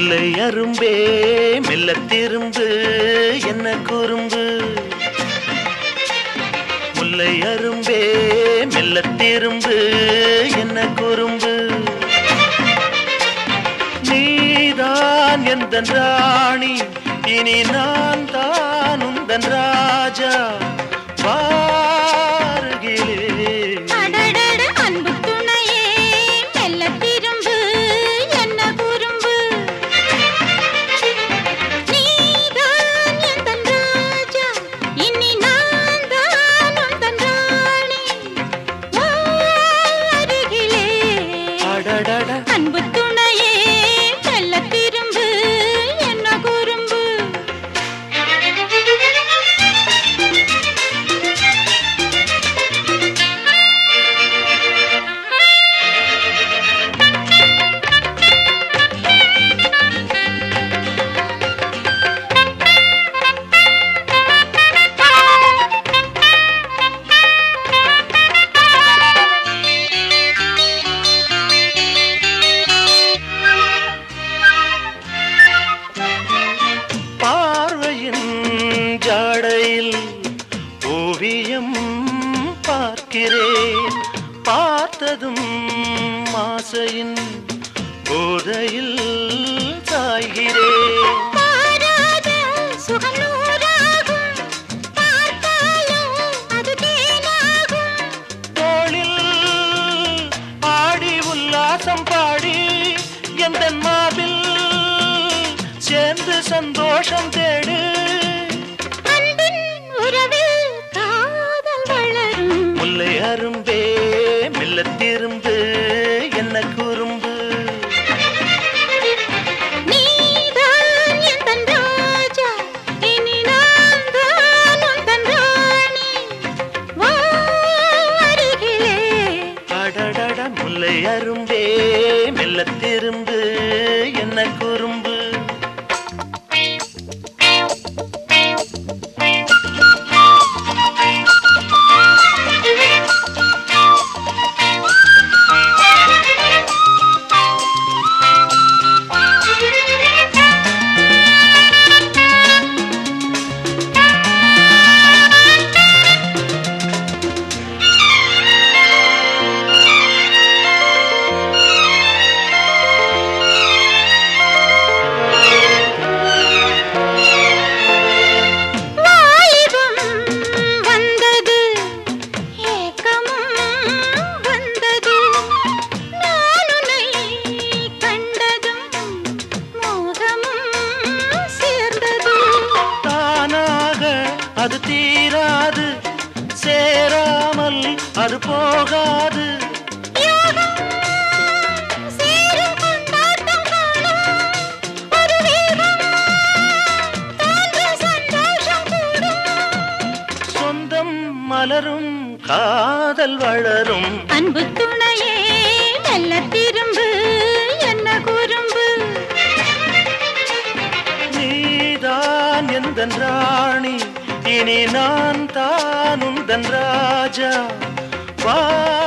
முல்லை அரும்பே மெல்ல திரும்பு என்ன குறும்பு முல்லை அரும்பே மெல்ல திரும்பு என்ன குறும்பு நீதான் எந்த ராணி இனி நான் தான் உந்தன் ராஜா வாருகிலே அடடட அன்பு துணையே மெல்ல திரும்பு என்ன குறும்பு நீதான் எந்தன் ராஜா இனி நான் தான் உந்தன் ராணி வா அருகிலே அடடட அன்பு துணையே மெல்ல திரும்பு என்ன குறும்பு பார்வையின் ஜாடையில் ஓவியம் பார்க்கிறேன் பார்த்ததும் ஆசையின் போதையில் சாய்கிறேன் பாராத சுகம் நூறாகும் பார்த்தாலும் அது தேனாகும் தோளில் ஆடி உல்லாசம் பாடி எந்த மாவில் சேர்ந்து சந்தோஷம் தேடு அன்பின் உறவில் காதல் வளரும் முல்லை அரும்பே மெல்ல திரும்பு என்ன குறும்பு நீதான் எந்தன் ராஜா இனி நான் தான் உந்தன் ராணி வா அருகிலே அடடட முல்லை அரும்பே மெல்ல திரும்பு என்ன குறும்பு வாலிபம் வந்தது ஏக்கமும் வந்தது நான் உன்னை கண்டதும் மோகமும் சேர்ந்தது தானாக அது தீராது சேராமல் அது போகாது யோகம் சேரும் கொண்டாட்டம் காணும் ஒரு வேகம் தோன்ற சந்தோஷம் கூடும் சொந்தம் மலரும் காதல் வளரும் அன்பு துணையே மெல்ல திரும்பு என்ன குறும்பு நீதான் எந்த ராணி இனி நான் தான் உந்தன் ராஜா வா